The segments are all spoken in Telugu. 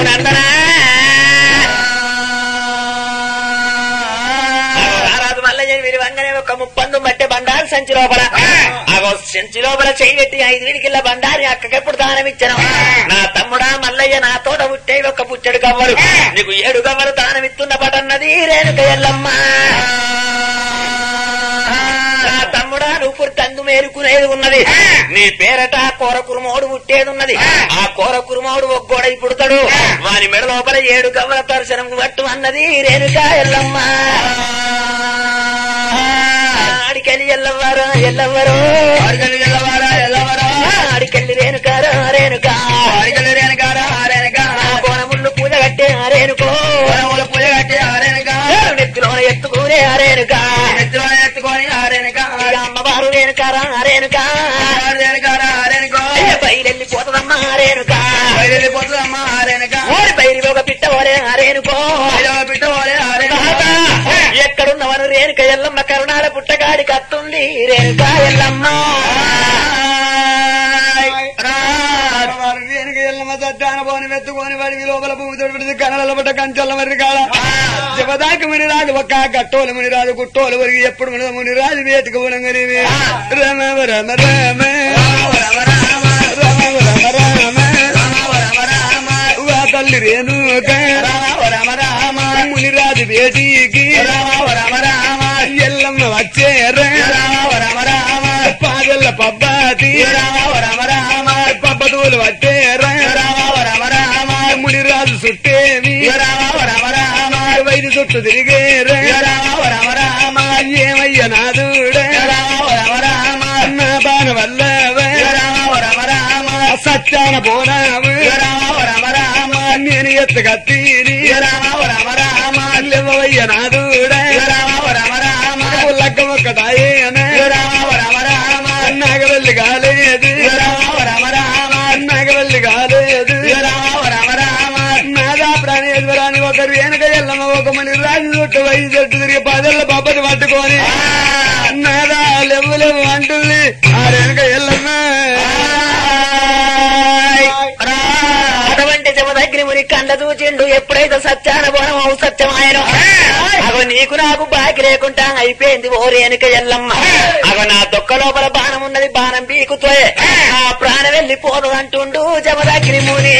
రఘునందనా రారాజు మల్లయ్య వీరి వంగనే ఒక ముప్పందు మట్టె బండారు సంచి లోపల అగో సంచి లోపల చేయి పెట్టి ఐదు వీడికిల్ల బండారి అక్కకెప్పుడు దానం ఇచ్చాను నా తమ్ముడా మల్లయ్య నా తోట పుట్టే ఒక పుచ్చడు కవ్వరు నీకు ఏడు కవ్వరు దానం ఇస్తున్న పటన్నది రేణుక ఎల్లమ్మ నా తమ్ముడా నువ్వు పుట్టందు మేరుకునేది ఉన్నది నీ పేరట కూర కురుమోడు పుట్టేది ఉన్నది ఆ కూర కురుమోడు ఒగ్గోడై పుడతాడు వాని మెడ లోపల ఏడు గవ్వల దర్శనం పట్టు అన్నది రేణుక ఎల్లమ్మ ఆడికెళ్ళి ఎల్లవ్వారు ఎల్లవ్వరు ఆడికెళ్ళి ఎల్లవారా ఎల్లవారా ఆడికెళ్ళి రేణుకారా రేణుక ఆడికెళ్ళి రేణుకారా రేణుకా కోనముళ్ళు పూజ కట్టే రేణుకో పొలములు పూజ కట్టి ఆరేనుకా నెత్తిలోన ఎత్తుకునే రేణుక నెత్తిలో ఎత్తుకొని ఆరేనుకా అమ్మవారు రేణుకారా రేణుక రేణుకారా ఆరేనుకో బయలెళ్ళి పోతదమ్మా రేణుక బయలుపోతుందమ్మా ఆరేనుకా ఓరి బయలు ఒక పిట్ట ఓరే రేణుకో బిడ్డ పోలే ఆరేనుకా ఎక్కడున్నవను రేణుక ఎల్లమ్మ కరుణాల పుట్టగాడి కత్తుంది రేణుక ఎల్లమ్మ వెనుక ఎల్లమ్మ సత్తాన పోని మెత్తుకొని వాడికి లోపల భూమి తోడు కనల పడ్డ కంచెల మరి కాడ జపదాకి ముని రాజు ఒక్క గట్టోలు ముని రాజు గుట్టోలు వరకు ఎప్పుడు ముని ముని రాజు వేటుకు ఉనంగని రమ రమ రమ రమ రమ రమ వా తల్లి రేణుక మునిరాజు వేటికి ఎల్లమ్మ వచ్చేరే పాదల్ల పబ్బాతి పబ్బతులు వచ్చేరే మునిరాజు చుట్టేమి వైద్య చుట్టూ తిరిగేరే ఏమయ్య నాదుడే నా బాణ వల్లవే సత్యాన పోనాము నేను ఎత్తగత్తీని లేవయ్య నాదుడే లగ్గం ఒక్కటాయేనే నాగవల్లి కాలేదు నాగవల్లి కాలేదు నాదా ప్రాణేశ్వరాన్ని ఒకరు వెనక ఎల్లమ్మ ఒక మని రాజు చుట్టూ వైద్య చెట్టు తిరిగి పదళ్ళ పబ్బతి పట్టుకొని నాదా లేవు లేవు అంటుంది ఆ వెనక ఎల్లమ్మ అటువంటి జమదగ్ని ముని కండ చూచిండు ఎప్పుడైతే సత్యాన బోనం అవు సత్యమాయను అగో నీకు నాకు బాకి లేకుండా అయిపోయింది ఓ రేణుక ఎల్లమ్మ అగో నా దొక్క లోపల బాణం ఉన్నది బాణం పీకుతో ఆ ప్రాణం వెళ్ళిపోదు అంటుండు జమదగ్ని ముని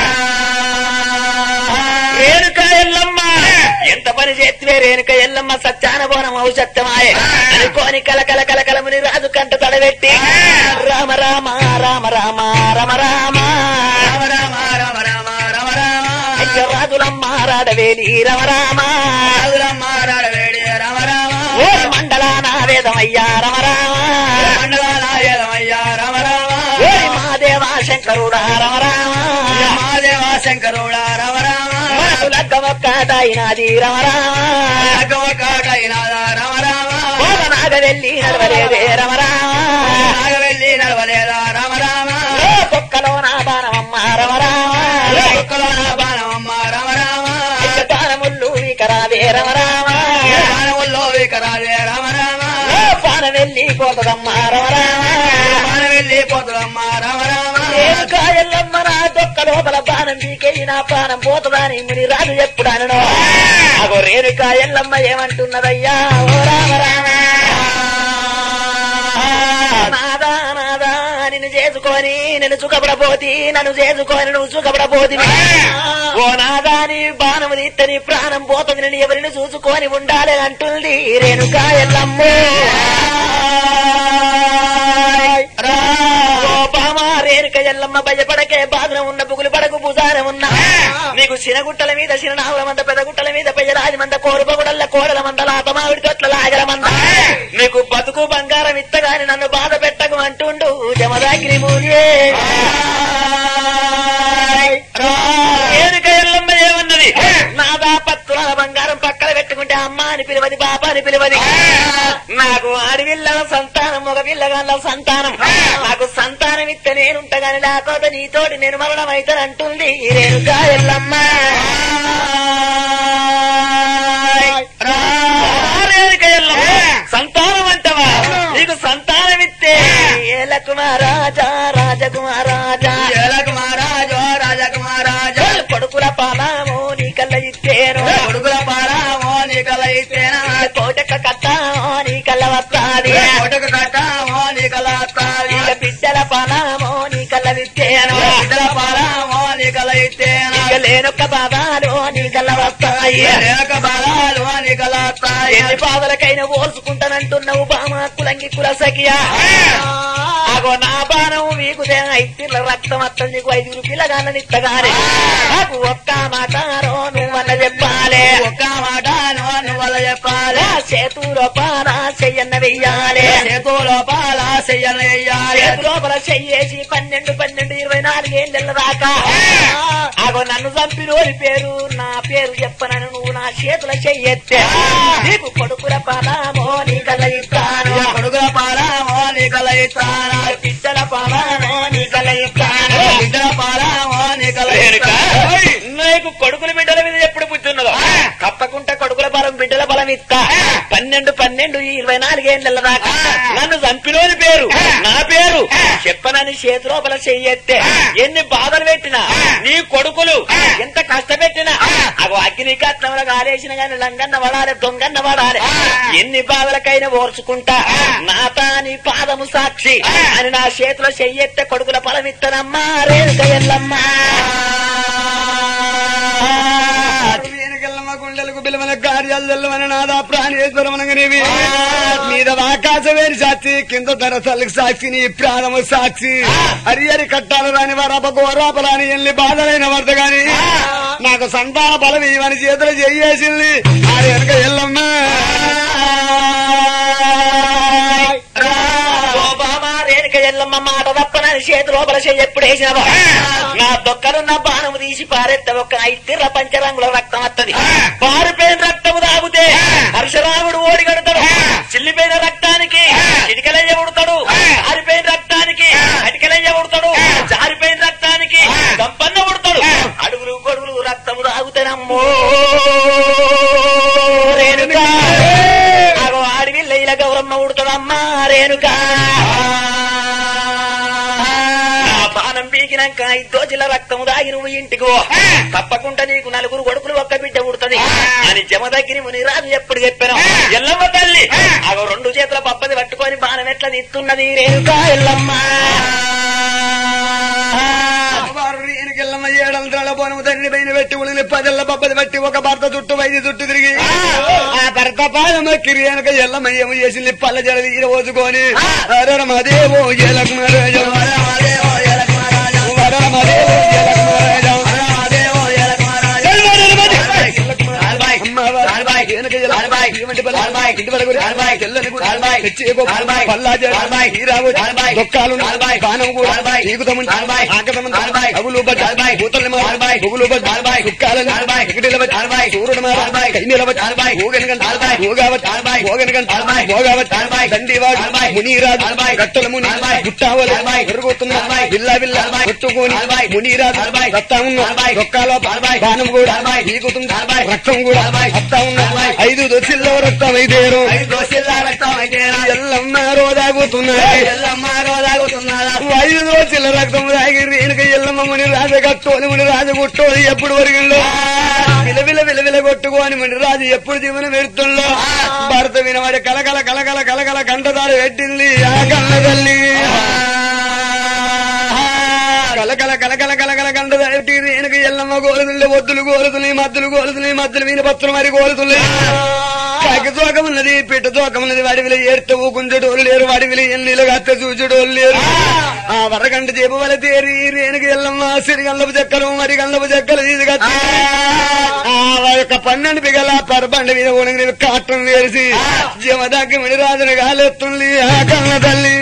రేణుక ఎల్లమ్మ ఎంత పని చేస్తే రేణుక ఎల్లమ్మ సత్యాన బోనం అవు సత్యమాయే అనుకోని కల కల కల కలముని రాజు కంట తడబెట్టి రామ రామ రామ రామ రామ రామ అయ్య రాజులమ్మ రాడవేలి రమ రామ ఓ మండలాన వేదమయ్యా రమ రామ ఓరి మాదేవా శంకరుడా రమ రామ శంకరుడా రమ రామ లగ్గమొక్కటైనది రమ రామ రమ రామ ఓ నాగవెల్లి నడవలేదే రమ రామ నాగవెల్లి నడవలేదా రమ రామ ఓ కుక్కలో నా బాణమమ్మ రమ రామ కుక్కలో నా బాణమమ్మ రమ రామ అయ్య బాణముళ్ళు వికరాదే రమ రామ బాణముల్లో వికరాలే రమ రామ ఓ పానవెల్లి పోతదమ్మ రమ రామ బాణవెల్లి పోతులమ్మ రమ రామ రేణుకా ఎల్లమ్మ నా దొక్క లోపల బాణం పీకేయి నా ప్రాణం పోతుందని ముని రాజు ఎప్పుడు అనను అగో రేణుకా ఎల్లమ్మ ఏమంటున్నదయ్యా ఓ రామ రామ నాదా నాదా నిన్ను చేసుకొని నేను సుఖపడబోతి నన్ను చేసుకొని నువ్వు సుఖపడబోతి ఓ నాదా నీ బాణము తీస్తే నీ ప్రాణం పోతుంది నేను ఎవరిని చూసుకొని ఉండాలి అంటుంది రేణుకా ఎల్లమ్మ ఓ బామా రేణుక ఎల్లమ్మ భయపడకే బాధన ఉన్న బుగులు పడకు భుజాన ఉన్న నీకు చినగుట్టల మీద చిరునావుల మంద పెద్ద గుట్టల మీద పెయ్యరాజి మంద కోరుపగుడల్ల కోడల మంద లాతమావిడి తొట్ల లాగల మంద నీకు బతుకు బంగారం ఇత్తగాని నన్ను బాధ పెట్టకు అంటుండు జమదాగిరి మూలియే రేణుక ఎల్లమ్మ ఏమన్నది నాదా పత్తుల బంగారం పక్కన పెట్టుకుంటే అమ్మ అని పిలవది బాబా అని పిలవది నాకు ఆడపిల్లల సంతానం ఒక పిల్లగాళ్ళ సంతానం నాకు సంతానం ఇస్తే నేనుంటా గాని లేకపోతే నీతోటి నేను మరణం అవుతాను అంటుంది ఈ రేణుకా ఎల్లమ్మ రేణుక ఎల్లమ్మ సంతానం అంటవా నీకు సంతానం ఇస్తే ఏల కుమారాజా రాజకుమారాజా కుమారాజో రాజకుమారాజో కొడుకుల వస్తాది కొడుకు కట్టామో నీకలాస్తాది ఇక బిడ్డల పలామో నీ కళ్ళ విత్తేను ఇద్దర పాలమో నీకలైతేనా ఇక లేనొక్క బాధాలు నీ కళ్ళ వస్తాయి లేక బలాలు నీకలాస్తాయి ఎన్ని బాధలకైనా ఓర్చుకుంటానంటున్నావు బామా కులంగి కుల సఖియా అగో నా బాణం వీకుదే ఐతిళ్ళ రక్తం అత్తం నీకు ఐదుగురు పిల్లగాళ్ళని ఇత్తగానే నాకు ఒక్క మాటారో నువ్వన్న చెప్పాలే ఒక్క మాట నువ్వు చెప్పాలి ఆ చేతులో పాల చెయ్యన్న వెయ్యాలే చేతులో పాల చెయ్యాలి చేతు లోపల చెయ్యేసి పన్నెండు పన్నెండు ఇరవై నాలుగేళ్ళ దాకా అగో నన్ను చంపినోరి పేరు నా పేరు చెప్పనను నువ్వు నా చేతుల చెయ్యెత్తే నీకు కొడుకుల పలామో నీ కల ఇస్తాను కొడుకుల పాలమో నీకలైతానా బిడ్డల పలామో నీ కల ఇస్తాను ఇద్దర పాలమో రేణుకా, నీకలైతానా నీకు కొడుకుల బిడ్డల మీద ఎప్పుడు పుట్టిన్నదో తప్పకుండా కొడుకుల బలం బిడ్డల బలం ఇస్తా పన్నెండు పన్నెండు ఇరవై నాలుగేళ్ల దాకా నన్ను చంపినోని పేరు నా పేరు చెప్పనని చేతి లోపల చెయ్యెత్తే ఎన్ని బాధలు పెట్టినా నీ కొడుకులు ఎంత కష్టపెట్టినా అగో అగ్ని కట్నంలో కాలేసిన గాని లంగన్న పడాలి దొంగన్న పడాలి ఎన్ని బాధలకైనా ఓర్చుకుంటా నాతా నీ పాదము సాక్షి అని నా చేతిలో చెయ్యెత్తే కొడుకుల ఫలమిత్తనమ్మా రేణుక ఎల్లమ్మా వెనకెళ్ళమ్మ గుండెలకు బిలవన కార్యాలు తెల్లవన నాదా ప్రాణేశ్వరమనగనేవి మీద ఆకాశం వేరి సాక్షి కింద ధరసలకు సాక్షి నీ ప్రాణము సాక్షి హరియరి కట్టాలు రాని వరప గోరాపరాని ఎల్లి బాధలైన వరద గాని నాకు సంతాన బలం ఇవని చేతులు చేయేసింది అది వెనక ఎల్లమ్మ ఓ బాబా రేణుక ఎల్లమ్మ మాట తప్పనని చేతి లోపల చెయ్యి ఎప్పుడు వేసినవా నా దొక్కలున్న బాణము తీసి పారెత్త ఒక ఐతిర్ర పంచరంగుల రక్తం వత్తది పారిపోయిన రక్తము తాగితే పరశురాముడు ఓడిగడతాడు చిల్లిపోయిన రక్తానికి చిటికలయ్య ఉడతాడు జారిపోయిన రక్తానికి అటికలయ్య ఉడతాడు జారిపోయిన రక్తానికి గంపన్న ఉడతాడు అడుగులు గొడుగులు రక్తము తాగుతానమ్మో రేణుకా అగో ఆడివిల్ల ఇలా గౌరమ్మ ఉడతాడమ్మా రేణుకా నా బాణం పీకినాక ఇద్దో జిల్ల రక్తము దాగి నువ్వు ఇంటికి పో. తప్పకుండా నీకు నలుగురు కొడుకులు ఒక్క బిడ్డ ఉడుతుంది అని జమ దగ్గర ముని రాజు ఎప్పుడు చెప్పాను ఎల్లమ్మ తల్లి అగో రెండు చేతుల పప్పది పట్టుకొని బాణం ఎట్లా నిత్తున్నది రేణుకా ఎల్లమ్మ వారు ఈయనకెళ్ళమ్మ ఏడంతరాల పోనము తండ్రి పైన పెట్టి ఉలిని పదెల్ల పబ్బది బట్టి ఒక భర్త చుట్టూ వైద్య చుట్టూ తిరిగి ఆ భర్త పాదమ కిరియనక ఎల్లమ్మ ఏమో చేసింది పల్ల జడ తీర పోసుకొని వరమదేవో ఎలక్మరాజం వరమదేవో ఎలక్మరాజం మునీరాజు రక్తా ఉన్న రొక్కాలో బాణం కూడా పీకుతుంది రక్తం కూడా వస్తా ఉన్న ఐదు దోషుల్లో రక్తం అయితేరు ఎల్లమ్మ రోదాగుతున్నాయి ఐదు దోషుల రక్తం తాగి రేణుక ఎల్లమ్మ ముని రాజు కట్టోని ముని రాజు కొట్టోని ఎప్పుడు వరిగిందో విలవిల విలవిల కొట్టుకోని ముని రాజు ఎప్పుడు జీవన పెడుతుందో భర్త వినవాడి కలకల కలకల కలకల కంటదారు పెట్టింది ఆ కన్న తల్లి కలకల కలకల కలకల కంట పెట్టి రేణుక ఎల్లమ్మ గోలుతుల్లి ఒత్తులు గోలుతున్నాయి మద్దులు గోలుతున్నాయి మద్దులు వీని పత్రం మరి గోలుతున్నాయి కాకి తోకమున్నది పిట్ట తోకమున్నది వాడివిలో ఏర్త ఊకుంచడోళ్ళు లేరు వాడివిలో ఎన్నిలు అత్త చూచడోళ్ళు లేరు ఆ వరగంట చేపు వల తేరి రేణుకి ఎల్లమ్మ సిరిగల్లపు చెక్కలు మరి గల్లపు చెక్కలు తీసుకొచ్చి ఆ యొక్క పన్నెండు పిగల పరబండ మీద ఉణగి కాటం వేసి జమదాకి మణి రాజుని గాలెత్తుంది ఆ కన్న తల్లి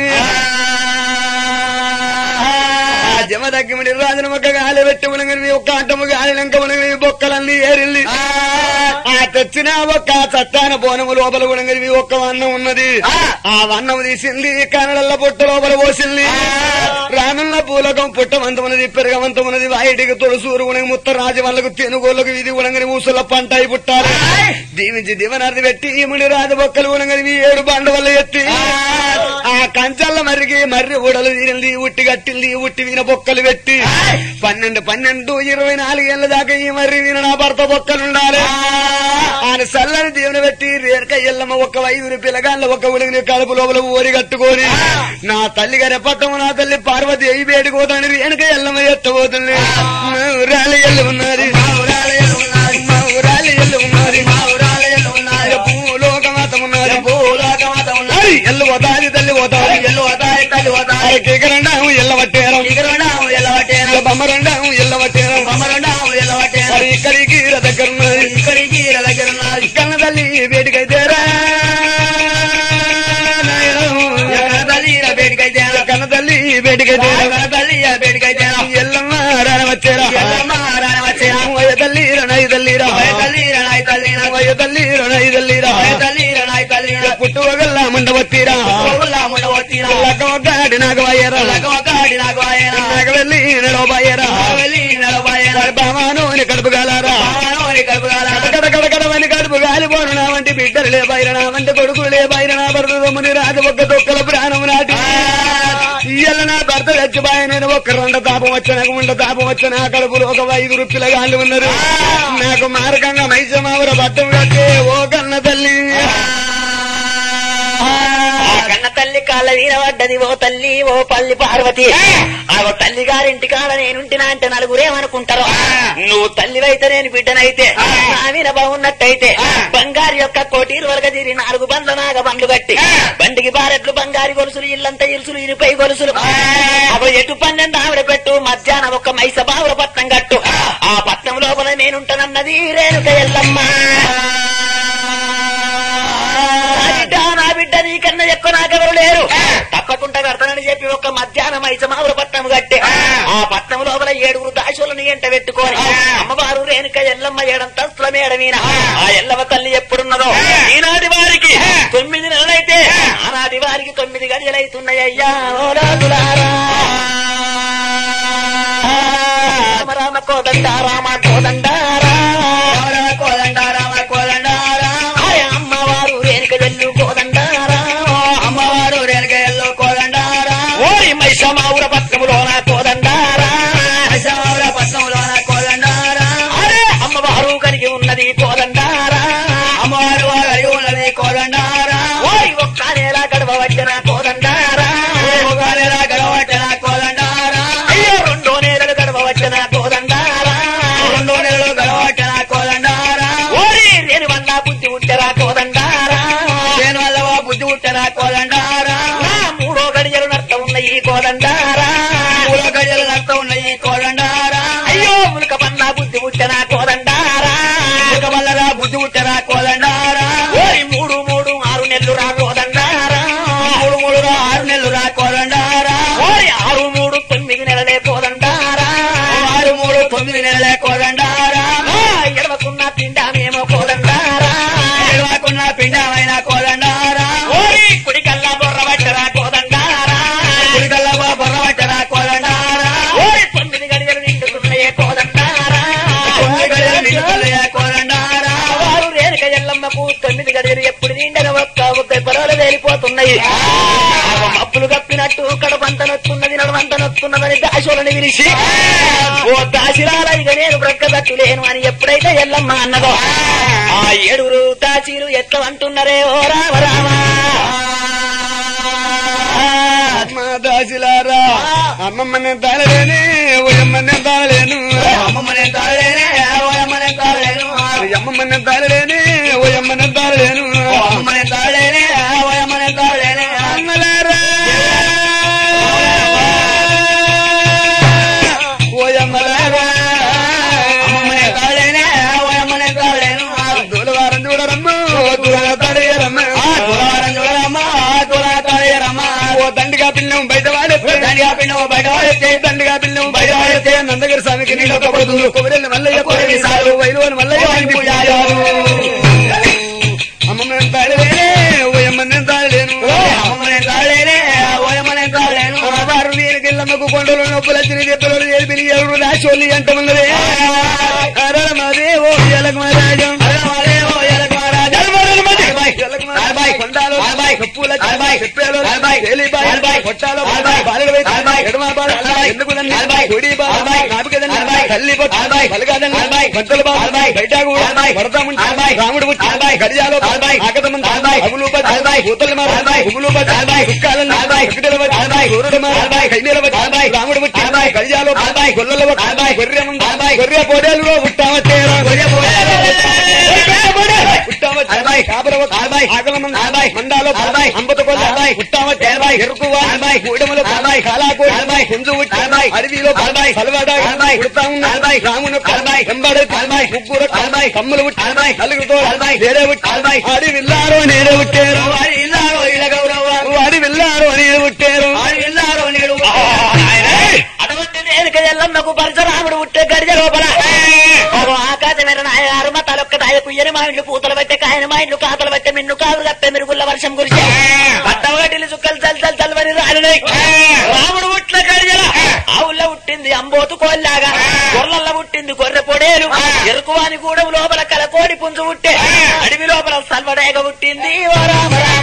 ఆ జమ దగ్గిమిడి రాజన ఒక గాలి పెట్టి ఉనగని ఒక్క ఆటము గాలి లంక ఉనగని బొక్కలన్నీ ఏరిల్లి ఆ తెచ్చిన ఒక్క చట్టాన బోనము లోపల ఉనగని ఒక్క వన్నం ఉన్నది ఆ వన్నం తీసింది కన్నడల్ల పొట్ట లోపల పోసింది రానున్న పూల భూలోకం పుట్టవంతమున్నది పెరగవంతమున్నది వాయిటికి తొలసూరు ఉనగ ముత్త రాజవల్లకు తెనుగోళ్ళకు వీధి ఉనగని ఊసుల పంట అయి పుట్టారు దీవించి దివనార్థి పెట్టి ఈముని రాజు బొక్కలు ఉనగని ఏడు బండ వల్ల ఎత్తి ఆ కంచల్ల మరిగి మర్రి ఊడలు వీరింది ఉట్టి గట్టింది ఉట్టి వీన బొక్కలు పెట్టి పన్నెండు పన్నెండు ఇరవై నాలుగేళ్ల దాకా ఈ మర్రి వీన నా భర్త బొక్కలు ఉండాలి ఆయన చల్లని దేవుని పెట్టి రేరక ఎల్లమ్మ ఒక ఐదుగురు పిల్లగాళ్ళ ఒక ఉలిగిని కడుపు లోపల ఓరి కట్టుకొని నా తల్లి గారి పట్టము నా తల్లి పార్వతి అయి వేడుకోతాను రేణుక ఎల్లమ్మ ఎత్తబోతుంది మా ఊరాలి ఎల్లు ఉన్నది మా ఊరాలి ఎల్లు ఉన్నది మా ఊరాలి ఎల్లు ఉన్నది మా ఊరాలి ఎల్లు ఉన్నది భూలోకమాతం ఉన్నది భూలోకమాతం ఉన్నది ఎల్లు పోతాది తల్లి పోతాది ఎల్లు పోతాది తల్లి పోతాది కిగరండాము ఎల్ల పట్టేరం కిగరండాము ఎల్ల పట్టేరం బొమ్మరండాము ఎల్ల పట్టేరం బొమ్మరండాము ఎల్ల పట్టేరం ఇక్కడికి దగ్గర ఉన్నది ఇక్కడికి దగ్గర ఉన్నది కన్న తల్లి వేడికైతేరా కన్న తల్లి వేడికైతే ఎల్లమ్మ రాన వచ్చేరా వయ తల్లి రణాయి తల్లిరా వయ తల్లి రణాయి తల్లిరా పుట్టువగల్లా మండవత్తిరా లగ్గవగాడి నాగవయ్యరా నాగవెల్లి నడవబాయరా బామాను కడుపు గాలారా కడ కడ కడవని కడుపు గాలిపోను నా వంటి బిడ్డలు లే బైర నా వంటి కొడుకులు లే బైర నా భర్త తమ్ముని రాజు ఒక్క దొక్కల ప్రాణం నాటి ఇయ్యాల నా భర్త చచ్చిపోయి నేను ఒక్క రెండు తాపం వచ్చిన ఉండ తాపం వచ్చిన ఆ కడుపులో ఒక ఐదుగురు పిల్లగాళ్ళు ఉన్నారు నాకు మార్గంగా మైసమావర పట్టం కట్టే ఓ కన్న తల్లి ఆ కన్న తల్లి కాళ్ళ వీరబడ్డది ఓ తల్లి ఓ పల్లి పార్వతి ఆ ఓ తల్లి గారింటి కాడ నేనుంటినా అంటే నలుగురేమనుకుంటారు నువ్వు తల్లివైతే నేను బిడ్డనైతే నా మీద బాగున్నట్టయితే బంగారు యొక్క కోటీలు వరకు తీరి నాలుగు బండ్ల నాగ బండ్లు కట్టి బండికి బారెట్లు బంగారు గొలుసులు ఇల్లంతా ఇలుసులు ఇనిపై గొలుసులు అప్పుడు ఎటు పన్నెండు ఆవిడ పెట్టు మధ్యాహ్నం ఒక మైస బావుల పట్నం కట్టు ఆ పట్నం లోపల నేనుంటానన్నది రేణుక ఎల్లమ్మ నా బిడ్డ నా బిడ్డ నీకన్నా ఎక్కువ నాకెవరు లేరు తప్పకుండా కడతానని చెప్పి ఒక మధ్యాహ్నం ఐసమావుల పట్నం కట్టే ఆ పట్నం లోపల ఏడుగురు దాశులను ఎంట పెట్టుకొని అమ్మవారు రేణుక ఎల్లమ్మ ఏడంతస్తుల మేడ మీద ఆ ఎల్లమ్మ తల్లి ఎప్పుడున్నదో ఈనాటి వారికి తొమ్మిది నెలలైతే ఆనాటి వారికి తొమ్మిది గడియలైతున్నాయ్యా ఓ రాజులారా రామ రామ కోదండ రామ కోదండారా అరే అమ్మవారు రేణుక వెళ్ళు కోదండారా అమ్మవారు రేణుక ఎల్లో కోదండారా ఓరి మైసమావుర పట్నములోన కోదండారా అశమౌర పట్నంలోన కోదండారా అరే అమ్మవారు కలిగి ఉన్నది కోదండారా అమ్మవారు వారు ఉన్నది కోదండారా ఓరి ఒక్క నేల గడవ వచ్చిన కోదండారా ఉగాదిరా గడవట్టిన కోదండారా అయ్యో రెండో నేలలు గడవ వచ్చిన కోదండారా రెండో నెలలు గడవట్టిన కోదండారా ఓరి రేణు వల్ల బుద్ధి ఉంటరా కోదండారా దేని వల్ల బుద్ధి పుట్టిన కోదండారా నా మూడో గడియలు నర్త ఉన్నాయి కోదండారా పూల గడియలు నట్ట ఉన్నాయి కోదండారా అయ్యో ములక పన్న బుద్ధి పుట్టిన కోదండారా ఇక వల్లరా బుద్ధి పుట్టిన కోదండారా ఓరి మూడు మూడు ఆరు నెలలు రా కోదండారా మూడు మూడు ఆరు నెలలు రా కోదండారా ఓరి ఆరు మూడు తొమ్మిది నెలలే కోదండారా ఆరు మూడు తొమ్మిది నెలలే కోదండారా ఆ, ఎడవకున్న తిండామేమో కోదండారా ఎడవకున్న పిండమైన కోదండారా ఓరి కుడికల్లా బొర్ర పట్టరా కోదండారా గుడికల్లా బొర్రబట్టిన కోదండారా ఓరి తొమ్మిది గడియలు నిండుతున్నాయే కోదండారా తొమ్మిది గడియలు నిండుతున్నాయే కోదండారా వారు రేణుక ఎల్లమ్మకు తొమ్మిది గడియలు ఎప్పుడు నిండగా ఒక్క ఒక్క పొరలు వేలిపోతున్నాయి మబ్బులు కప్పినట్టు కడపంత నొత్తున్నది నడవంత నొత్తున్నదని దాశులని పిలిచి ఓ దాసిరాల ఇక నేను బ్రక్కదట్టు లేను అని ఎప్పుడైతే ఎల్లమ్మ అన్నదో ఆ ఏడుగురు దాసీలు ఎట్లా అంటున్నారే ఓ రామ రామ అమ్మ దాసిలారా అమ్మమ్మ నేను తాళలేని ఓయమ్మ నేను తాళలేను అమ్మమ్మ నేను తాళలేనే ఓయమ్మ నేను తాళలేను అమ్మమ్మ నేను తాళలేని ఓయమ్మ నేను తాళలేను అమ్మమ్మ నేను తాళలేనే ఓయమ్మ నేను తాళలేనే అమ్మలారా ఓయమ్మలారా అమ్మమ్మ నేను తాళలేనే ఓయమ్మ నేను తాళలేను దూలవారం చూడరమ్మ దూరంగా తాడేయరమ్మ తులారం చూడరమ్మా తులా తాళేరమ్మా ఓ దండిగా పిల్లం బయట వాడేస్తే దండిగా పిండం బయట వాడేస్తే దండిగా పిల్లం బయట వాడేస్తే నందగిరి స్వామికి నీళ్ళు ఒక్కబడుతుంది కొబ్బరిల్ని మల్లయ్య కొబ్బరి సారు వైలువని మల్లయ్య వారికి పూజారు అమ్మమ్మ నేను తాళలేనే ఓయమ్మ నేను తాళలేను అమ్మమ్మ నేను తాళలేనే ఓయమ్మ నేను తాళలేను వారు నేను గిల్లమ్మకు కొండలు నొప్పుల తిరిగి దెబ్బలు ఏలిపిని ఎవరు రాశోళ్ళు ఎంత ఉన్నదే అరమదేవో ఎలక మహారాజం రాముడు గడియాలో ఆకతమంది అగులు పూతలు పువ్వులు రాముడు గడియాలో గొల్లల గొర్రె గొర్రె పోడేలు పుట్టామట్టేరా గొర్రె మండాలో అంబత ఎరుకువ కూడముల కాలాకోడి కుంజు అడవిలో సలవాడ పుడతా ఉన్న రామును వెంబడి ముగ్గురు కమ్ములు నలుగురితో నేడే ఆడి విల్లారో నేడే పుట్టారు వాడి విల్లారో నేడు పుట్టారు అటువంటి నేనుక ఎల్లమ్మకు పరశురాముడు పుట్టే గడిజ లోపల ఒక ఆకాశమైన నాయగారు మా తలొక్క నాయ కుయ్యని మా ఇంట్లో పూతలు పెట్టే కాయన మా ఇంట్లో కాతలు పెట్టే మిన్ను కాదు కప్పే మిరుగుల్ల వర్షం కురిసే పట్టవగటిలు చుక్కలు చల్ చల్ చల్వని రాలినాయి రాముడు పుట్ల గడిజల ఆవుల్లో పుట్టింది అంబోతు కోల్లాగా గొర్రెల్ల పుట్టింది గొర్రె పొడేలు ఎరుకువాని కూడా లోపల కల కోడి పుంజు పుట్టే అడవి లోపల సల్వడేగ పుట్టింది ఓ రామ రామ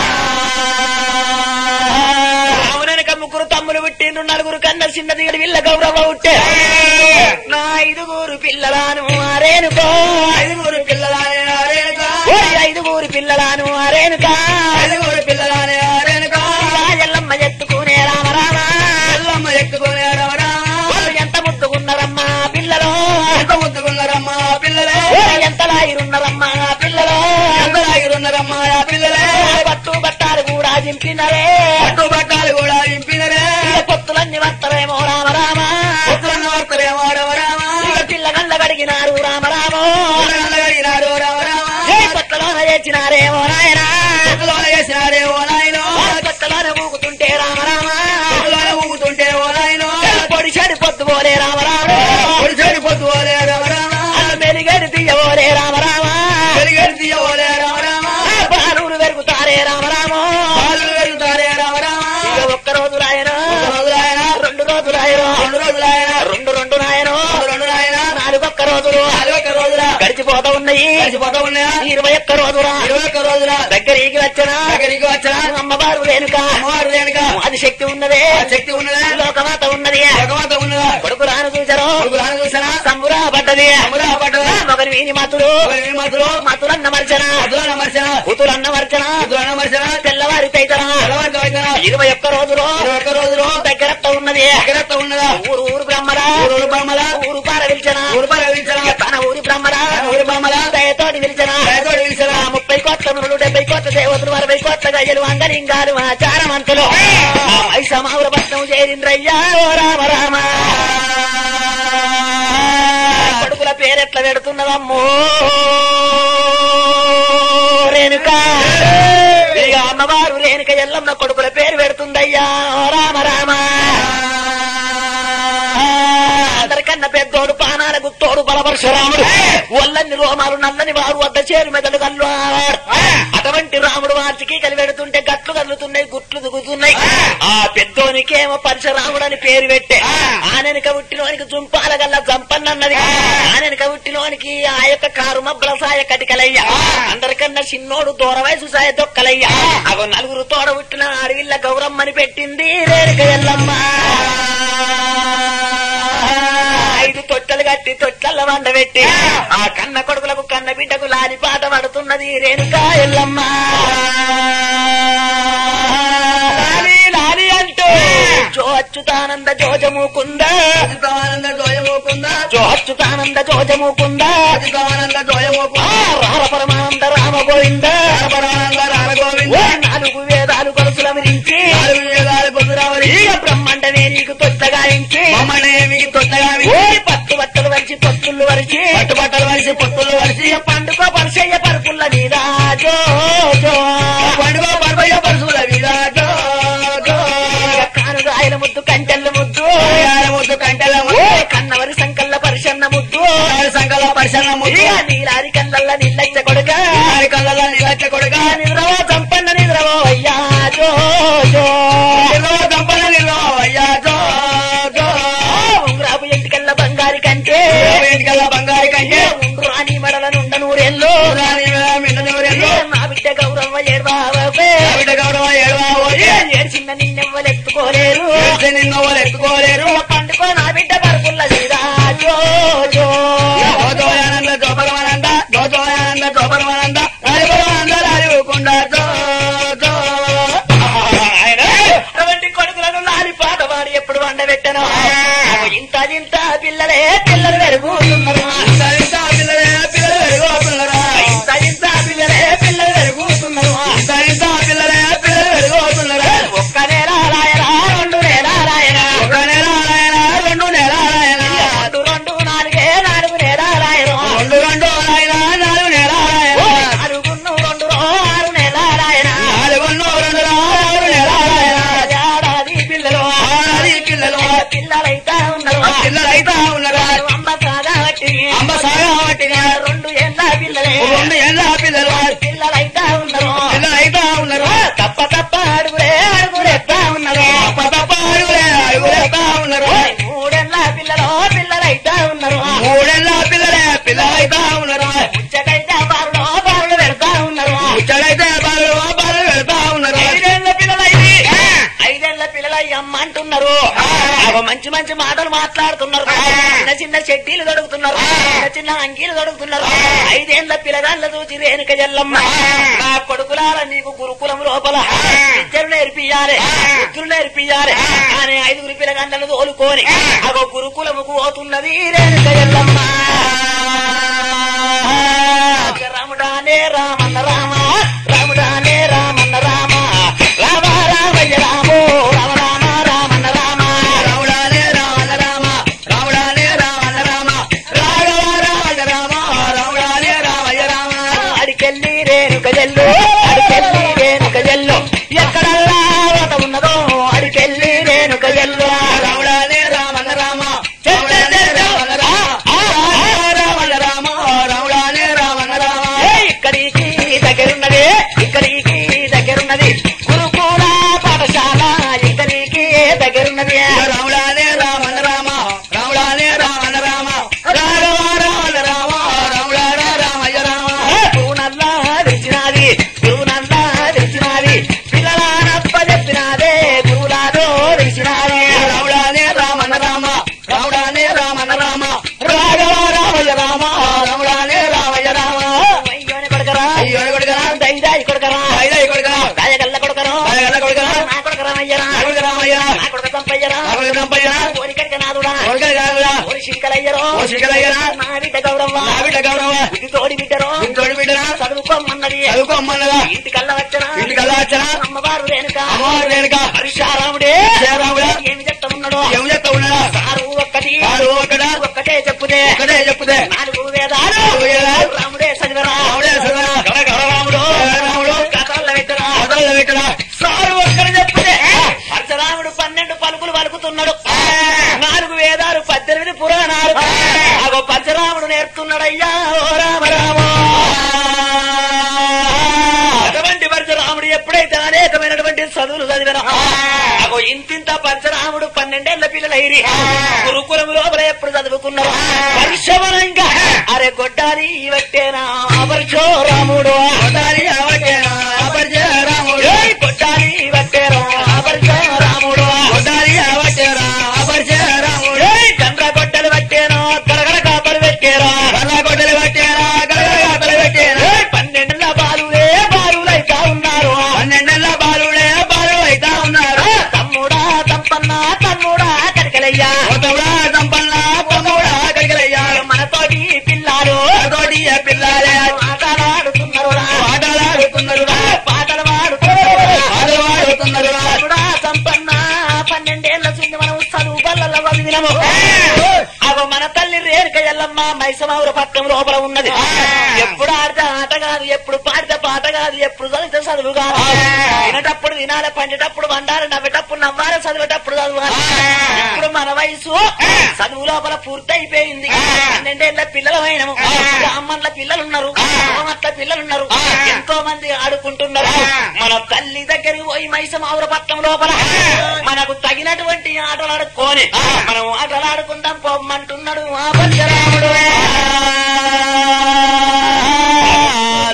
రామునక ముగ్గురు తమ్ములు పుట్టిండ్రు నలుగురు కన్న చిన్న దిగడి విల్ల గౌరవ పుట్టే నా ఐదుగురు పిల్లలాను అరేనుకో ఐదుగురు పిల్లలానే అరేనుకో ఐదుగురు పిల్లలాను అరేనుకా ఐదుగురు పిల్లలానే అరేనుకా ఎల్లమ్మ ఎత్తుకునే రామ రామ ఎల్లమ్మ ఎత్తుకునే రామ రామ ఎంత ముద్దుకున్నారమ్మా పిల్లలు ఎంత ముద్దుకున్నారమ్మా పిల్లలే ఎంత లాగిరున్నారమ్మా పిల్లలు ఎంత లాగిరున్నారమ్మా పిల్లలే పట్టు బట్టాలు కూడా చింపినరే పట్టు బట్టాలు కూడా చింపినరే పొత్తులన్నీ వస్తారేమో రామ రామ పొత్తులన్నీ వస్తారేమో రామ రామ పిల్ల కళ్ళ కడిగినారు రామ రామ కడిగినారు రామ రామ కొత్తలోన చేసినారేమో నాయన కొత్తలోన చేసినారేమో నాయన కొత్తలోన ఊగుతుంటే రామ రామ కొత్తలోన ఊగుతుంటే ఓ నాయన పొడి చెడి పొద్దు పోలే రామ రామ పొడి చెడి పొద్దు పోలే రామ రామ మెలిగడి తీయవోలే రామ రామ మెలిగడి తీయవోలే రామ రామ బాలులు పెరుగుతారే రామ రామ బాలులు పెరుగుతారే రామ రామ ఒక్క రోజు రాయన రోజు రాయన రెండు రోజులు రాయన రెండు రోజులు రాయన రెండు రెండు రాయన రెండు రాయన నాలుగు ఒక్క రోజులు నాలుగు ఒక్క రోజులా గడిచిపోతా ఉన్నాయి గడిచిపోతా ఉన్నాయా ఇరవై ఒక్క రోజురా ఇరవై ఒక్క రోజులా దగ్గరికి వచ్చనా దగ్గరికి వచ్చనా అమ్మవారు రేణుక అమ్మవారు రేణుక అది శక్తి ఉన్నదే శక్తి ఉన్నదే లోకమాత ఉన్నది లోకమాత ఉన్నదా కొడుకు రాను చూసారు కొడుకు రాను చూసారా సంబురా పడ్డది సంబురా పడ్డదా ఒకరి వీని మాతులు ఒకరి మాతులు మాతులన్న మర్చన మాతులన్న మర్చన కూతురన్న మర్చన కూతురన్న మర్చన తెల్లవారి తైతరా తెల్లవారి తైతరా ఇరవై ఒక్క రోజులు ఇరవై ఒక్క రోజులు దగ్గరత్త ఉన్నది దగ్గరత్త ఉన్నదా ఊరు ఊరు బ్రహ్మల ఊరు బ్రహ్మల ఊరు పార పిలిచన ఊరు పార పిలిచన తన ఊరి బ్రహ్మల ఊరి బ్రహ్మల దయతోటి పిలిచన దయతోటి పిలిచన ముప్పై కోట్ల నులు డెబ్బై కోట్ల దేవతలు అరవై కోట్ల గజలు అంగలింగాలు ఆచారమంతులు ఐసమావుల పట్నం చేరింద్రయ్యా ఓ రామ రామ కొడుకుల పేరెట్ల పెడుతున్నదమ్మో రేణుక ఇక అమ్మవారు రేణుక ఎల్లమ్మ కొడుకుల పేరు పెడుతుందయ్యా ఓ రామ రామ అందరికన్నా పెద్దోడు పానాల గుత్తోడు బలపరశురాముడు ఒల్లని రోమాలు నల్లని వారు వద్ద చేరు మెదడు కళ్ళు ఆవాడు అటువంటి రాముడు వార్చికి కలిపెడుతుంటే గట్లు కదులుతున్నాయి గుట్లు దిగుతున్నాయి ఆ పెద్దోనికేమో పరశురాముడు అని పేరు పెట్టే ఆనెనక ఉట్టిలోనికి జుంపాల గల్ల జంపన్నన్నది ఆనెనక ఉట్టిలోనికి ఆ యొక్క కారు మబ్బల సాయ కటికలయ్య అందరికన్నా చిన్నోడు దూర వయసు సాయ దొక్కలయ్య అగో నలుగురు తోడ ఉట్టిన అడవిల్ల గౌరమ్మని పెట్టింది రేణుక ఎల్లమ్మ ఐదు తొట్టలు కట్టి తొట్టల వండబెట్టి ఆ కన్న కొడుకులకు కన్న బిడ్డకు లాలి పాట పడుతున్నది రేణుకా ఎల్లమ్మ లాలి లాలి అంటూ జో అచ్యుతానంద జోజముకుంద అచ్యుతానంద జోయమోకుంద జో అచ్యుతానంద జోజముకుంద అచ్యుతానంద జోయమోకుంద రామ పరమానంద రామ గోవింద పరమానంద రామగోవింద ఓ నాలుగు వేదాలు కొలుసుల విరించి నాలుగు వేదాలు పొందురావరి ఇక బ్రహ్మండమే నీకు తొత్తగాయించి మమ్మనేమి తొత్తగా ఓ పట్టు బట్టలు వరిచి పొత్తులు వరిచి పట్టుబట్టలు వరిసి పొత్తులు వరిసి ఇక పండుగ పరిచయ పరుపుల్ల మీద జో జో పండుగ పర్వయ్య పరుసుల మీద జో, జో. ఇక కానుగాయల ముద్దు కంచెల్ల ముద్దు ఆయాల ముద్దు కంటెల ఓ ముద్దు కన్నవరి సంకల్ల పరిశన్న ముద్దు ఆరు సంకల పరిశన ముద్దు ఇక నీలారి కళ్ళల్ల నీళ్ళచ్చ కొడుక ఆరి కళ్ళల నిలచ్చ కొడుక నిద్రవో చంపన్న నిద్రవో అయ్యా జో జో నిల్వ దంపల నిల్వ ఎత్తుకోలేరు వెళ్తే నిన్ను వాళ్ళు ఎత్తుకోలేరు పండుకో నా బిడ్డ పరుపుల్ల సీదా జో జో దోదోయానంద దోపరమానంద దోదోయానంద దోపరమానంద రాజపరమానంద రాజుకుండా దో దో ఆయన అటువంటి కొడుకులను లాలి పాట వాడి ఎప్పుడు వండబెట్టను ఇంత ఇంత పిల్లలే పిల్లలు పెరుగుతున్నారు సరిత పిల్లలే పిల్లలు వెలుగోతున్నారా ఇంత ఇంత పిల్లలే పిల్లలు పెరుగుతున్నారు సరిత పిల్లలే పిల్లలు వెలుగోతున్నారా ఒక్క నెల రాయరా రెండు నెల రాయరా ఒక నెల ఆయన రెండు నెల ఆయన రెండు రెండు నాలుగే నాలుగు నెల రాయరు రెండు రెండు ఆయన నాలుగు నెల ఆయన నాలుగున్ను రెండు రో ఆరు నెల రాయరా నాలుగు రెండు ఆరు నెల ఆయన ఏడాది పిల్లలు ఆడాది పిల్లలు పిల్లలైతే ఉన్నారు పిల్లలైతే ఉన్నారా అమ్మ కాదట్టి అమ్మ సాగా పట్టిన రెండు ఎండ పిల్లలే రెండు ఏళ్ళ పిల్లలు పిల్లలైతే ఉన్నారు పిల్లలైతే ఉన్నారు తప్ప తప్ప అడుగులే అడుగులు ఎత్తా ఉన్నారు తప్ప తప్ప అడుగులే అడుగులేస్తా ఉన్నారు మూడెళ్ళ పిల్లలు పిల్లలైతే ఉన్నారు మూడేళ్ళ పిల్లలే పిల్లలైతే ఉన్నారు ముచ్చటైతే బారులో బారులు పెడతా ఉన్నారు ఇక్కడైతే బాలు బాలు వెళ్తా ఉన్నారు ఐదేళ్ల పిల్లలైంది ఐదేళ్ల పిల్లలయ్యి అమ్మ అంటున్నారు అగో మంచి మంచి మాటలు మాట్లాడుతున్నారు చిన్న చిన్న చెడ్డీలు తొడుగుతున్నారు చిన్న చిన్న అంగీలు తొడుగుతున్నారు ఐదేళ్ల పిల్లగాళ్ళ చూసి రేణుక జల్లమ్మ నా కొడుకులాల నీకు గురుకులం లోపల విద్యలు నేర్పియాలి బుద్ధులు నేర్పియాలి అనే ఐదుగురు పిల్లగాళ్ళను తోలుకొని అగో గురుకులముకు పోతున్నది రేణుక జల్లమ్మ రాముడానే రామన్న రామ రాముడానే రామన్న రామ రామ రామయ్య రామో రామ రామ రామన్న రామ రాముడానే రావణ రామ రాముడానే రావణ రామ రాఘవ రామయ రామ రాముడానే రామయ రామ అడికెళ్ళి రేణుక జల్లు అడికెళ్ళి రేణుక జల్లు ఎక్కడల్లా ఓట ఉన్నదో అడికెళ్ళి రేణుక జల్లు రాముడానే రావణ రామ రాముడానే రావణ రామ రావణ రామ రాముడానే రావణ రామ ఏ ఇక్కడికి దగ్గరున్నది ఇక్కడికి దగ్గరున్నది గురుకుల పాఠశాల ఇక్కడికి దగ్గరున్నది రాముడానే రావణ రామ రాముడానే రావణ రామ రాఘవ రావణ రామ రాముడానే రామయ రామ గురువునల్లా తెచ్చినది గురువునల్లా తెచ్చినది పిల్లలానప్ప చెప్పినదే గురువులాదో తెలిసినది రాముడానే రామణ రామ రాముడానే రామణ రామ రాఘవ రామయ రామ రాముడానే రామయ రామ అయ్యోని కొడుకరా అయ్యో కొడుకరా దైదాయి కొడుకరా ఐదై కొడుకరా రాయగల్ల కొడుకరా రాయగల్ల కొడుకరా నా కొడుకరా అయ్యరా కొడుకు రామయ్య నా కొడుక సంపయ్యరా కొడుకు రంపయ్య ఓరికడిక నాదుడా కొడుకు కాదురా ఓరి శింకలయ్యరో ఓ శిఖరయ్యరా నా బిడ్డ గౌరవ్వ నా బిడ్డ గౌరవ ఇది తోడి బిడ్డరో ఇంతోడి బిడ్డరా చదువుకోమన్నది చదువుకోమ్మన్నదా ఇంటికల్లా వచ్చినా ఇంటికల్లా వచ్చినా అమ్మవారు రేణుక అమ్మవారు రేణుక హరిశారాముడే శ్రీరాముడా ఏమి చెప్తా ఉన్నాడో ఏం చెప్తా ఉన్నాడా సారు ఒక్కటి వారు ఒకట ఒక్కటే చెప్పుదే ఒకటే చెప్పుదే నాలుగు వేదాలు నాలుగు వేదాలు రాముడే చదివరా రాముడే చదివరా. రాముడు రాముడు కథల్లో పెట్టరా మొదలు పెట్టరా సారు ఒక్కడు చెప్పుదే పరశురాముడు పన్నెండు పలుకులు పలుకుతున్నాడు నాలుగు వేదాలు పద్దెనిమిది పురాణాలు అగో పరశురాముడు నేర్పుతున్నాడయ్యా ఓ రామ రామ అటువంటి పరశురాముడు ఎప్పుడైతే అనేకమైనటువంటి చదువులు చదివిన అగో ఇంతింత పరశురాముడు పన్నెండేళ్ల పిల్లలైరి గురుకులం లోపల ఎప్పుడు చదువుకున్నావు పరిశమనంగా అరే గొడ్డాలి ఇవట్టేనా పరశో రాముడు కొట్టాలి అవటేనా అపరిచయ రాముడు ఏయ్ గొడ్డాలి ఇవట్టేనా పరశో రాముడు కొట్టాలి అవటేరా అపరిచయ రాముడు ఏయ్ చంద్ర గొడ్డలు పెట్టేనా గడగడ కాపలు పెట్టేరా కళ్ళ కొట్టలు పెట్టేరా గడగడ కాపలు పెట్టేరా ఏయ్ పన్నెండుల బాలులే బాలులైతా ఉన్నారు పన్నెండేళ్ల బాలుడే బాలు అయితా ఉన్నారు తమ్ముడా తప్పన్న తమ్ముడా కరికలయ్యా కొత్తవుడా సంపన్న పొమ్మవుడా కడిగలయ్యా మనతోటి పిల్లాలు తోటి పిల్లాలే ఆటలాడుతున్నారు ఆటలాడుతున్నారు పాటలు పాడుతున్నారు ఆటలు ఆడుతున్నారు తమ్ముడా సంపన్న పన్నెండేళ్ల చూసి మనం చదువు బల్ల వదిలినము అవ మన తల్లి రేణుక ఎల్లమ్మ మైసమావుర పట్టం లోపల ఉన్నది ఎప్పుడు ఆడితే ఆట కాదు ఎప్పుడు పాడితే పాట కాదు ఎప్పుడు చదివితే చదువు కాదు తినేటప్పుడు తినాలి పండేటప్పుడు వండాలి నవ్వేటప్పుడు నవ్వాలి చదివేటప్పుడు చదవాలి ఇప్పుడు మన వయసు చదువు లోపల పూర్తి అయిపోయింది పన్నెండేళ్ల పిల్లలమైనము బ్రాహ్మణుల పిల్లలున్నారు కోమట్ల పిల్లలున్నారు ఎంతో మంది ఆడుకుంటున్నారు మన తల్లి దగ్గరికి పోయి మైసమావుర పట్టం లోపల మనకు తగినటువంటి ఆటలు ఆడుకొని మనం ఆటలు ఆడుకుందాం పోమ్మంటున్నాడు మా పరశురాముడు తమ్ముడు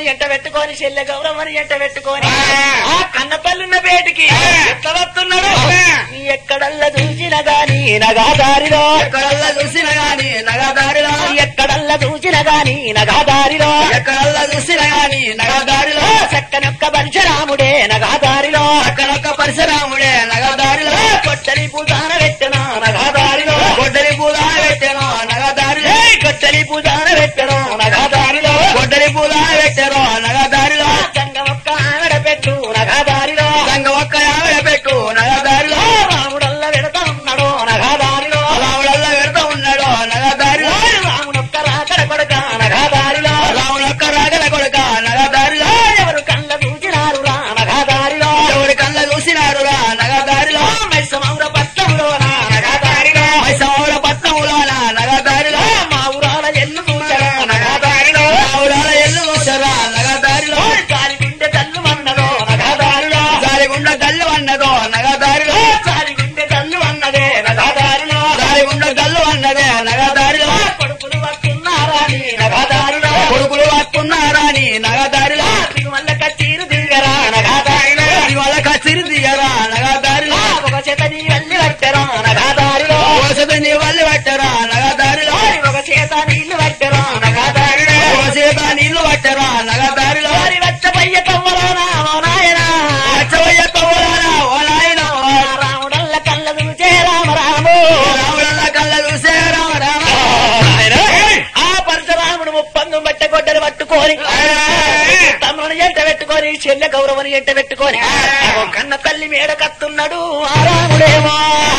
ఎంట పెట్టుకొని చెల్లె గౌరమ్మని ఎంట పెట్టుకొని ఆ కన్న తల్లున్న బేటికి ఎట్లా వస్తున్నాడు నీ ఎక్కడల్లా చూసిన గాని నగా దారిలో ఎక్కడల్లా చూసిన గాని నగదారిలో ఎక్కడల్లా చూసిన గాని నగా దారిలో ఎక్కడల్లా చూసిన గాని నగదారిలో చక్కనొక్క పరిశరాముడే నగా దారిలో అక్కడొక్క పరశురాముడే నగదారిలో కొట్టలి పూజాన పెట్టన నగా దారిలో గొడ్డలి పూల పెట్టాను నగదారిలో కొట్టలి పూజాన పెట్టన నగా దారిలో గొడ్డలి పూల పెట్టాను నగదారిలో గంగ ఒక్క ఆవిడ పెట్టు నగా దారిలో సంగ ఒక్క ఆవిడ పెట్టు నగదారిలో రాముడల్ల పెడతా ఉన్నాడు నగా దారిలో రాముడల్లా పెడతా ఉన్నాడు నగదారిలో రాముడొక్క రాకడ కొడక నగా దారిలో రాముడొక్క రాగల కొడుక నగదారిలో ఎవరు కళ్ళ చూచినారు రా నగా దారిలో ఎవరి కళ్ళ చూసినారు రా నగదారిలో మైసమౌర పట్టంలో నగా దారిలో మైసమౌల పట్నములోన నగదారిలో మా ఊరాల ఎల్లు చూచరా నగా దారిలో రావుడాల ఎల్లు చూసరా నగదారిలో గాలి గుండె తల్లు అన్నదో నగా దారిలో జాలిగుండ గల్లు అన్నదో నగదారిలో గాలి గుండె తల్లు అన్నదే నగా దారిలో జాలిగుండ గల్లు అన్నదే నగదారిలో కొడుకులు వస్తున్నారా నీ నగా దారిలో కొడుకులు వస్తున్నారా నీ నగదారిలో మల్ల కచ్చీరు దిగరా నగా దారిలో వాళ్ళ కసిరి దిగరా నగదారిలో ఒక చేత నీ వెళ్ళి పట్టరా నగా దారిలో ఓసద నీ వల్లి పట్టరా నగదారిలో ఒక చేత నీళ్లు పట్టరా నగా దారిలో ఓసేత నీళ్లు పట్టరా నగదారిలో వారి వచ్చ పయ్య తవ్వలోనా ఓ నాయనా అచ్చవయ్య కవ్వరానా ఓ నాయనో రాముడల్ల కళ్ళ చూచే రామ రాము రాముడల్ల కళ్ళ చూసే రామ రామ ఆ పరశురాముడు ముప్పంగు బట్ట గొడ్డలు పట్టుకొని తమ్ముని ఎంట పెట్టుకొని చెల్లె గౌరవని ఎంట పెట్టుకొని అగో కన్న తల్లి మేడ కత్తున్నాడు ఆ రాముడేమో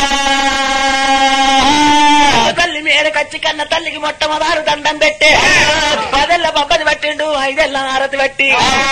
కన్న తల్లి మేడ కచ్చి కన్న తల్లికి మొట్టమొదలు దండం పెట్టే పదెల్ల బొబ్బది పట్టిండు ఐదెల్ల ఆరతి పట్టి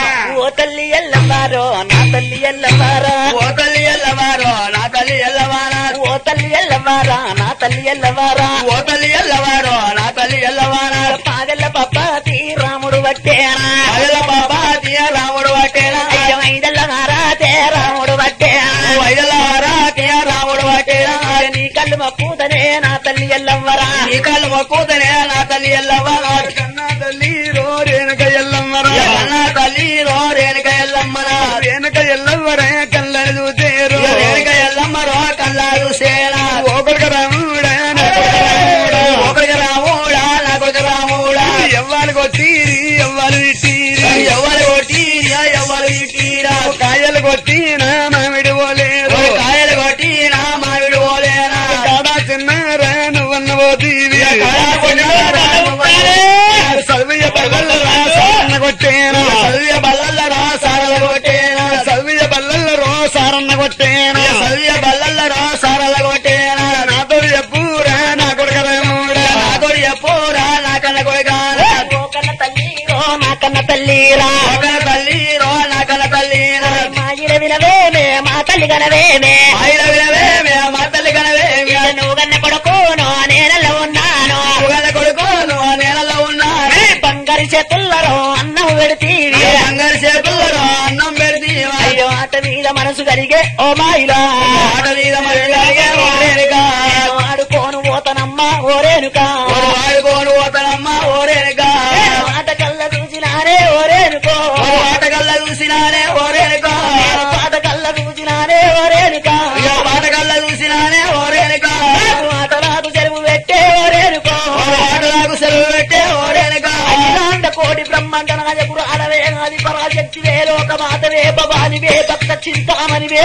ఓ తల్లి ఎల్లవారో నా తల్లి ఎల్లవారా ఓ తల్లి ఎల్లవారో నా తల్లి ఎల్లవారా ఓ తల్లి ఎల్లవారా నా తల్లి ఎల్లవారా ఓ తల్లి ఎల్లవారో నా తల్లి ఎల్లవారా పాగల్ల పప్పాతి రాముడు పట్టేనా అదల బాబా తీయ రాముడు వాటేనా అయ్యో ఐదల్ల మారాతే రాముడు పట్టేనా వైదలవారా తీయ రాముడు వాటేనా నీ కళ్ళు మప్పుదనే నా తల్లి ఎల్లవ్వరా ఈ కాళ్ళు మొక్కుతనే నా తల్లి ఎల్లవారా కన్నా తల్లి రో రేణుక ఎల్లమ్మరా నా తల్లి రో రేణుక ఎల్లమ్మరా రేణుక ఎల్లమ్మరా కళ్ళని చూతేరు రేణుక ఎల్లమ్మరో కల్లారు సేనా ఒకరికి రాముడా నా కొడుకు రాముడా. ఒకరికి రాముడా నా కొడుకు రాముడా ఎవ్వాలి కొట్టిరి ఎవ్వాలి తిట్టిరి ఎవరు కొట్టిరా ఎవరు ఇటీరా కాయలు కొట్టిన మామిడి పోలేరు కాయలు కొట్టినా మామిడి పోలేనా కాడా చిన్నారా నువ్వన్న పోతీవి కాడా కొట్టినారా నువ్వన్న సర్వయ్య బల్లల రాసన్న కొట్టేనా సవ్య బల్లల రా సారల కొట్టేనా సర్వయ్య బల్లల రో సారన్న కొట్టేనా సవ్య బల్లల రా సారల కొట్టేనా నాతో చెప్పురా నా కొడుకు రాముడా నా కొడు ఎప్పురా నా కన్న కొడుకానా ఓ కన్న తల్లి ఓ నా కన్న తల్లిరా ఒక తల్లి రో నా కన్న తల్లినా మా ఇర వినవేమే మా తల్లి గనవేమే ఆయన వినవేమే మా తల్లి కనవేమే నువ్వు కన్న కొడుకును నేనలో ఉన్నాను ఉగల కొడుకు నువ్వు నేలలో ఉన్నాను నీ బంగారు చేతుల్లో అన్నం పెడితీవి బంగారు చేతుల్లో అన్నం పెడితే అయ్యో ఆట మీద మనసు కరిగే ఓ మాయిలా ఆట మీద మరి కలిగే ఓరేనుగా ఆడుకోను పోతనమ్మ ఓరేనుకా వాడుకోను పోతానమ్మ ఓరేనుగా ఆట కళ్ళ చూసినారే ఓరేనుకో పాటగల్ల చూసినానే ఓరేనుగా పాట కళ్ళ చూసినారే ఓరేనుకా పాటగల్ల చూసినానే ఓరేనుగా ఆటలాదు చెరువు పెట్టే ఓరేనుకో పాటలకు సెలవు పెట్టే ఓరేనుగా అఖిలాండ కోటి బ్రహ్మాండ నాయకుడు అడవే ఆది పరాశక్తి వే లోక మాతవే భవానివే భక్త చింతామణివే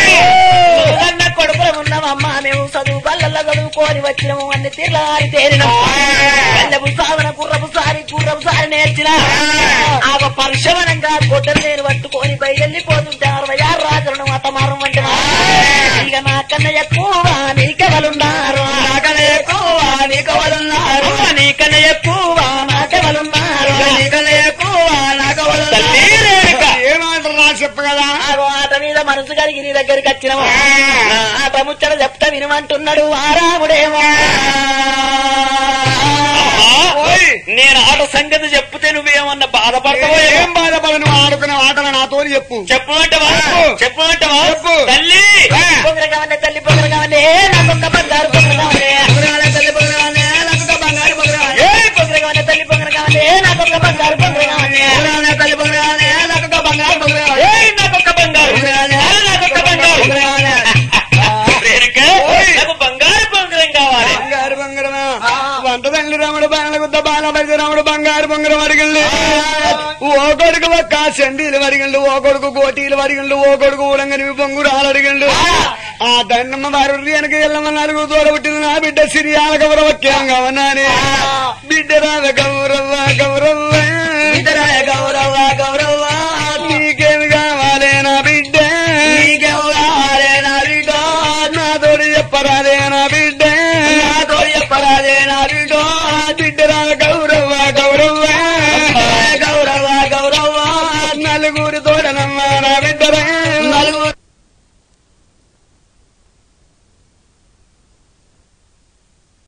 కన్న కొడుకులు ఉన్నామమ్మా మేము చదువు బల్లల్ల చదువుకొని వచ్చినము అన్ని తీర్లారి తేరినాము కళ్ళపు సావన గుర్రపు సారి గుర్రపు సారి నేర్చిన ఆ పరిశమనంగా గొడ్డలు నేను పట్టుకొని బయలుపోతుంటే అరవై ఆరు రాజులను మతమారం వంటి ఇక నాకన్నా ఎక్కువ నీకెవలున్నారు నాకనే ఎక్కువ నీకు వదన్నారు నీకన్నా ఎక్కువ నాకెవలున్నారు నీకనే ఎక్కువ నాకు తల్లి రేణుక. ఏమంటారు నా చెప్పు కదా ఆగో ఆట మీద మనసు కలిగి నీ దగ్గరికి వచ్చినము నా ఆట ముచ్చట చెప్తా వినమంటున్నాడు ఆరాముడేమో ఓయ్, నేను ఆట సంగతి చెప్తే నువ్వేమన్నా బాధపడతావో ఏం బాధపడను ఆడుకునే ఆటలు నాతో చెప్పు చెప్పమంటవా చెప్పు. చెప్పమంటవా చెప్పు. తల్లి ఆ. పొగర కావాలి తల్లి పొగర కావాలి నాకొక్క బంగారు పొగర కావాలి పొగరాలే తల్లి పొగరాలే నాకు బంగారు పొగరాలే ఏ పొగర కావాలి తల్లి పొగర కావాలి నాకొక్క బంగారు పొగర కావాలి పొగరాలే తల్లి పొగరాలే బంట తల్లి రాముడు బాణల గుద్ద బాల పరిచ రాముడు బంగారు బొంగరం వరిగిండు ఓ కొడుకు ఒక్క చండీలు వరిగిండు ఓ కొడుకు గోటీలు వరిగిండు ఓ కొడుకు ఊడంగని బొంగురాలు అడిగిండు ఆ దండమ్మ వారు వెనక ఎల్లమ్మ నలుగురు తోడ పుట్టింది నా బిడ్డ సిరియాల గౌరవ ముఖ్యంగా ఉన్నాని బిడ్డ రావ గౌరవ గౌరవ